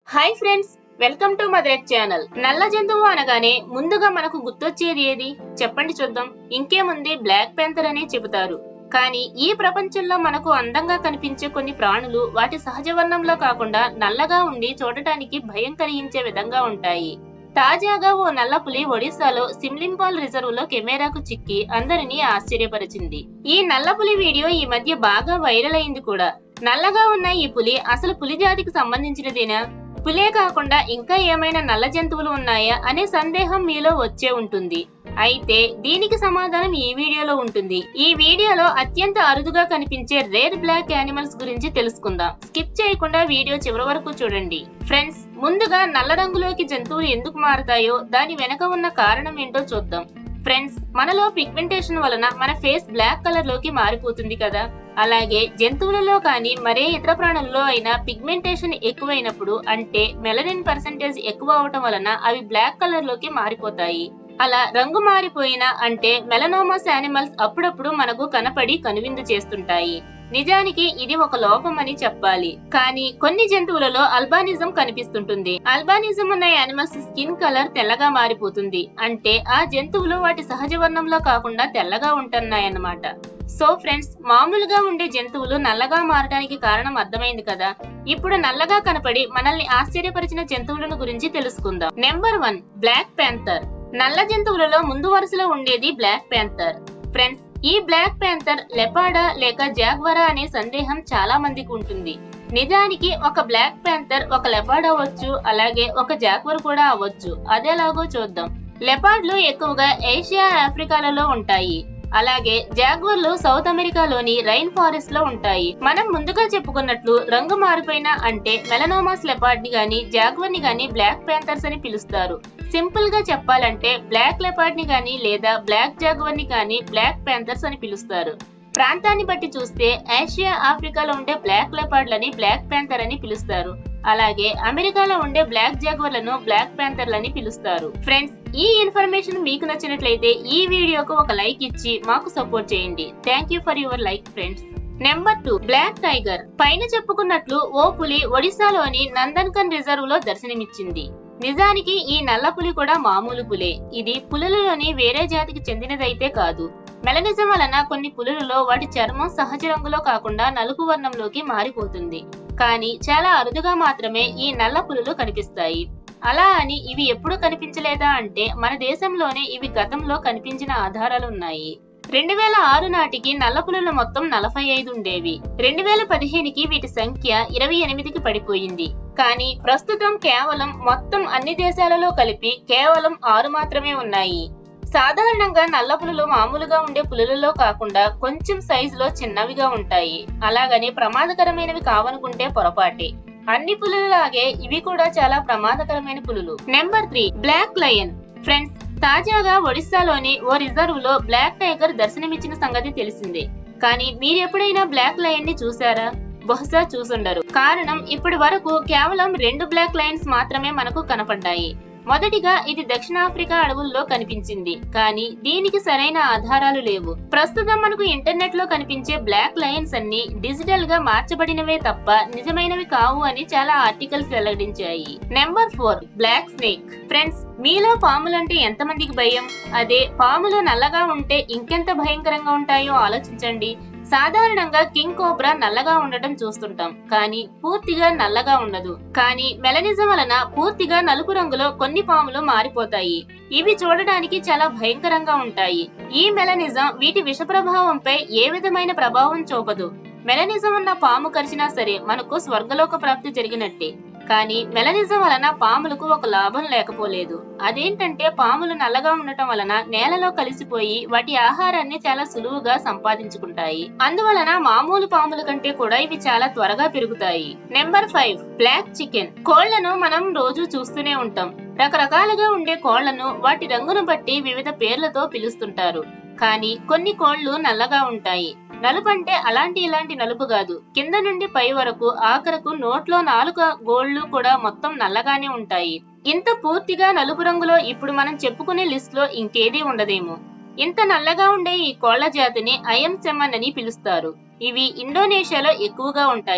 hi friends welcome to మదరెట్ channel నల్ల జంతువు అనగానే ముందుగా మనకు గుర్తొచ్చేది ఏది చెప్పండి చూద్దాం ఇంకేముంది బ్లాక్ పెంతర్ అని చెబుతారు కానీ ఈ ప్రపంచంలో మనకు అందంగా కనిపించే కొన్ని ప్రాణులు వాటి సహజ వర్ణంలో కాకుండా నల్లగా ఉండి చూడటానికి భయం కలిగించే విధంగా ఉంటాయి తాజాగా ఓ నల్ల పులి ఒడిశాలో సిమ్లింపాల్ రిజర్వ్ లో కెమెరాకు చిక్కి అందరినీ ఆశ్చర్యపరిచింది ఈ నల్ల పులి వీడియో ఈ మధ్య బాగా వైరల్ అయింది కూడా నల్లగా ఉన్న ఈ పులి అసలు పులి జాతికి సంబంధించినదేనా పులే కాకుండా ఇంకా ఏమైనా నల్ల జంతువులు ఉన్నాయా అనే సందేహం మీలో వచ్చే ఉంటుంది అయితే దీనికి సమాధానం ఈ వీడియోలో ఉంటుంది ఈ వీడియోలో అత్యంత అరుదుగా కనిపించే రేర్ బ్లాక్ యానిమల్స్ గురించి తెలుసుకుందాం స్కిప్ చేయకుండా వీడియో చివరి వరకు చూడండి ఫ్రెండ్స్ ముందుగా నల్ల రంగులోకి జంతువులు ఎందుకు మారతాయో దాని వెనక ఉన్న కారణం ఏంటో చూద్దాం ఫ్రెండ్స్ మనలో పిగ్మెంటేషన్ వలన మన ఫేస్ బ్లాక్ కలర్ లోకి మారిపోతుంది కదా అలాగే జంతువులలో కానీ మరే ఇతర ప్రాణులలో అయినా పిగ్మెంటేషన్ ఎక్కువైనప్పుడు అంటే మెలనిన్ పర్సెంటేజ్ ఎక్కువ అవటం వలన అవి బ్లాక్ కలర్ లోకి మారిపోతాయి అలా రంగు మారిపోయిన అంటే మెలనోమస్ యానిమల్స్ అప్పుడప్పుడు మనకు కనపడి కనువిందు చేస్తుంటాయి నిజానికి ఇది ఒక లోపం అని చెప్పాలి కానీ కొన్ని జంతువులలో అల్బానిజం కనిపిస్తుంటుంది అల్బానిజం ఉన్న యానిమల్స్ స్కిన్ కలర్ తెల్లగా మారిపోతుంది అంటే ఆ జంతువులు వాటి సహజ వర్ణంలో కాకుండా తెల్లగా ఉంటున్నాయన్నమాట సో ఫ్రెండ్స్ మామూలుగా ఉండే జంతువులు నల్లగా మారడానికి కారణం అర్థమైంది కదా ఇప్పుడు నల్లగా కనపడి మనల్ని ఆశ్చర్యపరిచిన జంతువులను గురించి తెలుసుకుందాం నెంబర్ వన్ బ్లాక్ ప్యాంథర్ నల్ల జంతువులలో ముందు వరుసలో ఉండేది బ్లాక్ ప్యాంథర్ ఫ్రెండ్స్ ఈ బ్లాక్ ప్యాంథర్ లెపాడా లేక జాగ్వరా అనే సందేహం చాలా మందికి ఉంటుంది నిజానికి ఒక బ్లాక్ ప్యాంథర్ ఒక లెపాడ్ అవ్వచ్చు అలాగే ఒక జాగ్వర్ కూడా అవ్వచ్చు అదేలాగో చూద్దాం లెపార్డ్లు ఎక్కువగా ఏషియా ఆఫ్రికాలలో ఉంటాయి అలాగే జాగ్వర్లు సౌత్ అమెరికాలోని రైన్ ఫారెస్ట్ లో ఉంటాయి మనం ముందుగా చెప్పుకున్నట్లు రంగు మారిపోయిన అంటే మెలనోమాస్ లెపార్డ్ ని గాని జాగ్వర్ ని గాని బ్లాక్ ప్యాంథర్స్ అని పిలుస్తారు సింపుల్ గా చెప్పాలంటే బ్లాక్ లెపార్డ్ ని గాని లేదా బ్లాక్ జాగ్వర్ ని గాని బ్లాక్ ప్యాంథర్స్ అని పిలుస్తారు ప్రాంతాన్ని బట్టి చూస్తే ఆసియా ఆఫ్రికాలో ఉండే బ్లాక్ లెపార్డ్లని బ్లాక్ ప్యాంథర్ అని పిలుస్తారు అలాగే అమెరికాలో ఉండే బ్లాక్ జాగ్వర్లను బ్లాక్ ప్యాంథర్లని పిలుస్తారు ఫ్రెండ్స్ ఈ ఇన్ఫర్మేషన్ మీకు నచ్చినట్లయితే ఈ వీడియోకు ఒక లైక్ ఇచ్చి మాకు సపోర్ట్ చేయండి thank you for your like friends number two black tiger పైన చెప్పుకున్నట్లు ఓ పులి ఒడిశాలోని నందన్కన్ రిజర్వ్ లో దర్శనమిచ్చింది నిజానికి ఈ నల్ల పులి కూడా మామూలు పులే ఇది పులులలోని వేరే జాతికి చెందినదైతే కాదు మెలనిజం వలన కొన్ని పులులలో వాటి చర్మం సహజ రంగులో కాకుండా నలుపు వర్ణంలోకి మారిపోతుంది కానీ చాలా అరుదుగా మాత్రమే ఈ నల్ల పులులు కనిపిస్తాయి అలా అని ఇవి ఎప్పుడు కనిపించలేదా అంటే మన దేశంలోనే ఇవి గతంలో కనిపించిన ఆధారాలు ఉన్నాయి రెండు వేల ఆరు నాటికి నల్ల పులులు మొత్తం నలభై ఐదు ఉండేవి రెండు వేల పదిహేనుకి వీటి సంఖ్య ఇరవై ఎనిమిదికి పడిపోయింది కానీ ప్రస్తుతం కేవలం మొత్తం అన్ని దేశాలలో కలిపి కేవలం ఆరు మాత్రమే ఉన్నాయి సాధారణంగా నల్ల పులులు మామూలుగా ఉండే పులులలో కాకుండా కొంచెం సైజులో చిన్నవిగా ఉంటాయి అలాగని ప్రమాదకరమైనవి కావనుకుంటే పొరపాటే అన్ని పులులలాగే ఇవి కూడా చాలా ప్రమాదకరమైన పులులు number three black lion friends తాజాగా ఒడిశాలోని ఓ రిజర్వ్ లో బ్లాక్ టైగర్ దర్శనమిచ్చిన సంగతి తెలిసిందే కానీ మీరెప్పుడైనా బ్లాక్ లయన్ ని చూసారా బహుశా చూసుండరు కారణం ఇప్పటి వరకు కేవలం రెండు బ్లాక్ లయన్స్ మాత్రమే మనకు కనపడ్డాయి మొదటిగా ఇది దక్షిణాఫ్రికా అడవుల్లో కనిపించింది కానీ దీనికి సరైన ఆధారాలు లేవు ప్రస్తుతం మనకు ఇంటర్నెట్ లో కనిపించే బ్లాక్ లయన్స్ అన్ని డిజిటల్ గా మార్చబడినవే తప్ప నిజమైనవి కావు అని చాలా ఆర్టికల్స్ వెల్లడించాయి number four black snake friends మీలో పాములంటే ఎంతమందికి భయం అదే పాములు నల్లగా ఉంటే ఇంకెంత భయంకరంగా ఉంటాయో ఆలోచించండి సాధారణంగా కింగ్ కోబ్రా నల్లగా ఉండటం చూస్తుంటాం కానీ పూర్తిగా నల్లగా ఉండదు కానీ మెలనిజం వలన పూర్తిగా నలుపు రంగులో కొన్ని పాములు మారిపోతాయి ఇవి చూడడానికి చాలా భయంకరంగా ఉంటాయి ఈ మెలనిజం వీటి విష ప్రభావంపై ఏ విధమైన ప్రభావం చూపదు మెలనిజం ఉన్న పాము కరిచినా సరే మనకు స్వర్గలోక ప్రాప్తి జరిగినట్టే కానీ మెలనిజం వలన పాములకు ఒక లాభం లేకపోలేదు అదేంటంటే పాములు నల్లగా ఉండటం వలన నేలలో కలిసిపోయి వాటి ఆహారాన్ని చాలా సులువుగా సంపాదించుకుంటాయి అందువలన మామూలు పాముల కంటే కూడా ఇవి చాలా త్వరగా పెరుగుతాయి నెంబర్ ఫైవ్ బ్లాక్ చికెన్ కోళ్లను మనం రోజు చూస్తూనే ఉంటాం రకరకాలుగా ఉండే కోళ్లను వాటి రంగును బట్టి వివిధ పేర్లతో పిలుస్తుంటారు కానీ కొన్ని కోళ్లు నల్లగా ఉంటాయి నలుపు అంటే అలాంటి ఇలాంటి నలుపు కాదు కింద నుండి పై వరకు ఆఖరకు నోట్లో నాలుక గోళ్లు కూడా మొత్తం నల్లగానే ఉంటాయి ఇంత పూర్తిగా నలుపు రంగులో ఇప్పుడు మనం చెప్పుకునే లిస్ట్ లో ఇంకేదీ ఉండదేమో ఇంత నల్లగా ఉండే ఈ కోళ్ల జాతిని అయం సెమన్ అని పిలుస్తారు ఇవి ఇండోనేషియాలో ఎక్కువగా ఉంటాయి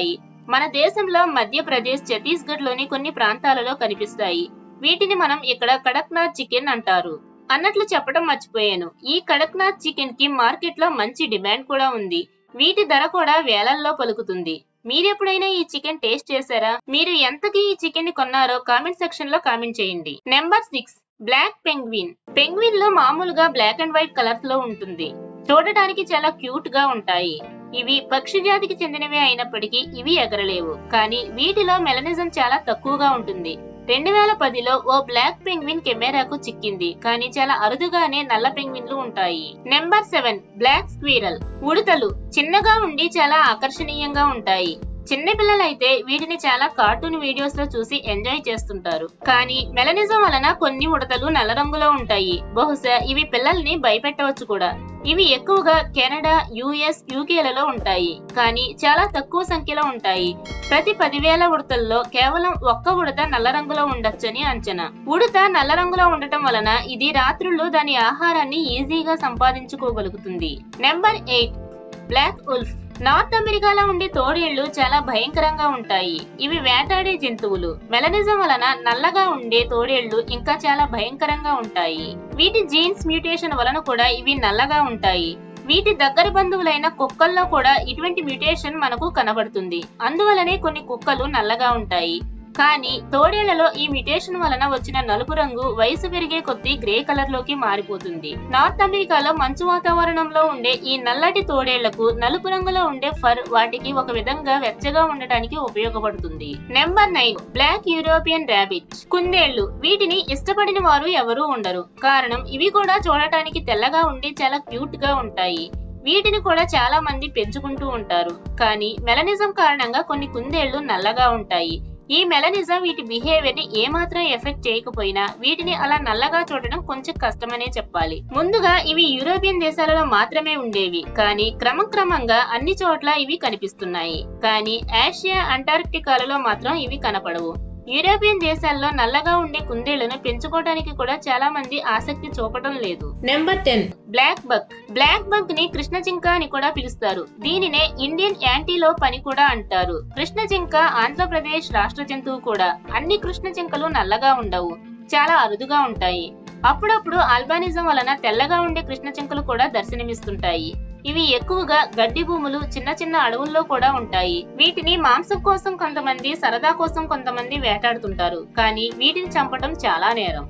మన దేశంలో మధ్యప్రదేశ్ ఛత్తీస్గఢ్ లోని కొన్ని ప్రాంతాలలో కనిపిస్తాయి వీటిని మనం ఇక్కడ కడక్నాథ్ చికెన్ అంటారు అన్నట్లు చెప్పడం మర్చిపోయాను ఈ కడక్నాథ్ చికెన్ కి మార్కెట్ లో మంచి డిమాండ్ కూడా ఉంది వీటి ధర కూడా వేలల్లో పలుకుతుంది మీరెప్పుడైనా ఈ చికెన్ టేస్ట్ చేశారా మీరు ఎంతకి ఈ చికెన్ ని కొన్నారో కామెంట్ సెక్షన్ లో కామెంట్ చేయండి number six black penguin penguin లో మామూలుగా బ్లాక్ అండ్ వైట్ కలర్స్ లో ఉంటుంది చూడటానికి చాలా క్యూట్ గా ఉంటాయి ఇవి పక్షి జాతికి చెందినవే అయినప్పటికీ ఇవి ఎగరలేవు కానీ వీటిలో మెలనిజం చాలా తక్కువగా ఉంటుంది రెండు వేల పదిలో ఓ బ్లాక్ పెంగ్విన్ కెమెరాకు చిక్కింది కానీ చాలా అరుదుగానే నల్ల పెంగ్విన్లు ఉంటాయి నెంబర్ సెవెన్ బ్లాక్ స్క్వీరల్ ఉడతలు చిన్నగా ఉండి చాలా ఆకర్షణీయంగా ఉంటాయి చిన్న పిల్లలైతే వీటిని చాలా కార్టూన్ వీడియోస్ లో చూసి ఎంజాయ్ చేస్తుంటారు కానీ మెలనిజం వలన కొన్ని ఉడతలు నల్ల రంగులో ఉంటాయి బహుశా ఇవి పిల్లల్ని భయపెట్టవచ్చు కూడా ఇవి ఎక్కువగా కెనడా యుఎస్ యూకేలలో ఉంటాయి కానీ చాలా తక్కువ సంఖ్యలో ఉంటాయి ప్రతి పదివేల ఉడతల్లో కేవలం ఒక్క ఉడత నల్ల రంగులో ఉండొచ్చని అంచనా ఉడత నల్ల రంగులో ఉండటం వలన ఇది రాత్రుల్లో దాని ఆహారాన్ని ఈజీగా సంపాదించుకోగలుగుతుంది number eight black wolf north అమెరికాలో ఉండే తోడేళ్లు చాలా భయంకరంగా ఉంటాయి ఇవి వేటాడే జంతువులు మెలనిజం వలన నల్లగా ఉండే తోడేళ్లు ఇంకా చాలా భయంకరంగా ఉంటాయి వీటి జీన్స్ మ్యూటేషన్ వలన కూడా ఇవి నల్లగా ఉంటాయి వీటి దగ్గర బంధువులైన కుక్కల్లో కూడా ఇటువంటి మ్యూటేషన్ మనకు కనబడుతుంది అందువలనే కొన్ని కుక్కలు నల్లగా ఉంటాయి కానీ తోడేళ్లలో ఈ మ్యుటేషన్ వలన వచ్చిన నలుపు రంగు వయసు పెరిగే కొద్దీ గ్రే కలర్ లోకి మారిపోతుంది నార్త్ అమెరికాలో మంచు వాతావరణంలో ఉండే ఈ నల్లటి తోడేళ్లకు నలుపు రంగులో ఉండే ఫర్ వాటికి ఒక విధంగా వెచ్చగా ఉండటానికి ఉపయోగపడుతుంది number nine black European rabbit కుందేళ్లు వీటిని ఇష్టపడిన వారు ఎవరూ ఉండరు కారణం ఇవి కూడా చూడటానికి తెల్లగా ఉండి చాలా క్యూట్ గా ఉంటాయి వీటిని కూడా చాలా మంది పెంచుకుంటూ ఉంటారు కానీ మెలనిజం కారణంగా కొన్ని కుందేళ్లు నల్లగా ఉంటాయి ఈ మెలనిజం వీటి బిహేవియర్ ని ఏమాత్రం ఎఫెక్ట్ చేయకపోయినా వీటిని అలా నల్లగా చూడడం కొంచెం కష్టమనే చెప్పాలి ముందుగా ఇవి యూరోపియన్ దేశాలలో మాత్రమే ఉండేవి కానీ క్రమక్రమంగా అన్ని చోట్ల ఇవి కనిపిస్తున్నాయి కానీ ఆసియా అంటార్క్టికాలలో మాత్రం ఇవి కనపడవు యూరోపియన్ దేశాల్లో నల్లగా ఉండే కుందేళ్లను పెంచుకోవడానికి కూడా చాలా మంది ఆసక్తి చూపడం లేదు number ten black buck black buck ని కృష్ణ జింక అని కూడా పిలుస్తారు దీనినే ఇండియన్ యాంటీలో పని కూడా అంటారు కృష్ణ జింక ఆంధ్రప్రదేశ్ రాష్ట్ర జంతువు కూడా అన్ని కృష్ణ జింకలు నల్లగా ఉండవు చాలా అరుదుగా ఉంటాయి అప్పుడప్పుడు ఆల్బానిజం వలన తెల్లగా ఉండే కృష్ణ జింకలు కూడా దర్శనమిస్తుంటాయి ఇవి ఎక్కువగా గడ్డి భూములు చిన్న చిన్న అడవుల్లో కూడా ఉంటాయి వీటిని మాంసం కోసం కొంతమంది సరదా కోసం కొంతమంది వేటాడుతుంటారు కానీ వీటిని చంపడం చాలా నేరం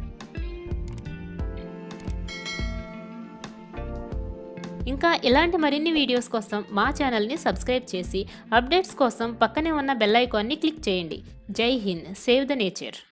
ఇంకా ఇలాంటి మరిన్ని వీడియోస్ కోసం మా ఛానల్ని సబ్స్క్రైబ్ చేసి అప్డేట్స్ కోసం పక్కనే ఉన్న బెల్ ఐకాన్ని క్లిక్ చేయండి జై హింద్ సేవ్ ద నేచర్